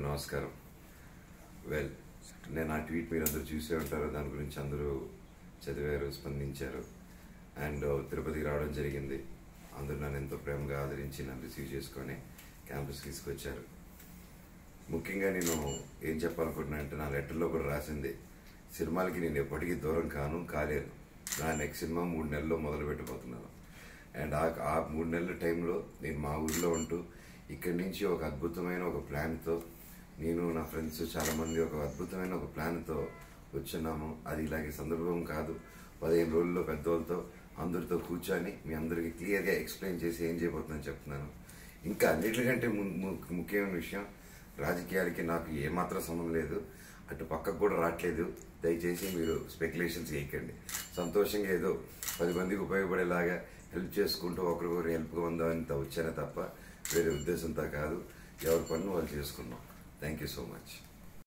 నమస్కారం వెల్ నేను ఆ ట్వీట్ మీరు అందరూ చూసే ఉంటారు దాని గురించి అందరూ చదివారు స్పందించారు అండ్ తిరుపతికి రావడం జరిగింది అందరూ నన్ను ఎంతో ప్రేమగా ఆదరించి నన్ను రిసీవ్ చేసుకొని క్యాంపస్ తీసుకొచ్చారు ముఖ్యంగా నేను ఏం చెప్పాలనుకుంటున్నా అంటే నా లెటర్లో కూడా రాసింది సినిమాలకి నేను ఎప్పటికీ దూరం కాను కాలేను నా నెక్స్ట్ సినిమా మూడు నెలల్లో మొదలు పెట్టబోతున్నాను అండ్ ఆ ఆ మూడు నెలల టైంలో నేను మా ఊర్లో ఉంటూ ఇక్కడి నుంచి ఒక అద్భుతమైన ఒక ప్లాన్తో నేను నా ఫ్రెండ్స్ చాలామంది ఒక అద్భుతమైన ఒక ప్లాన్తో వచ్చున్నాము అది ఇలాగే సందర్భం కాదు పదిహేను రోజుల్లో పెద్దవాళ్ళతో అందరితో కూర్చొని మీ అందరికీ క్లియర్గా ఎక్స్ప్లెయిన్ చేసి ఏం చేయబోతుందని చెప్తున్నాను ఇంకా అన్నిటికంటే ము- ము- ముఖ్యమైన విషయం రాజకీయాలకి నాకు ఏమాత్రం సంబంధం లేదు అటు పక్కకు కూడా రావట్లేదు దయచేసి మీరు స్పెక్యులేషన్స్ చేయకండి సంతోషంగా ఏదో పది మందికి ఉపయోగపడేలాగా హెల్ప్ చేసుకుంటూ ఒకరికొకరు హెల్ప్గా ఉందామని వచ్చానే తప్ప వేరే ఉద్దేశంతో కాదు ఎవరి పనులు వాళ్ళు చేసుకున్నాం థ్యాంక్ యూ సో మచ్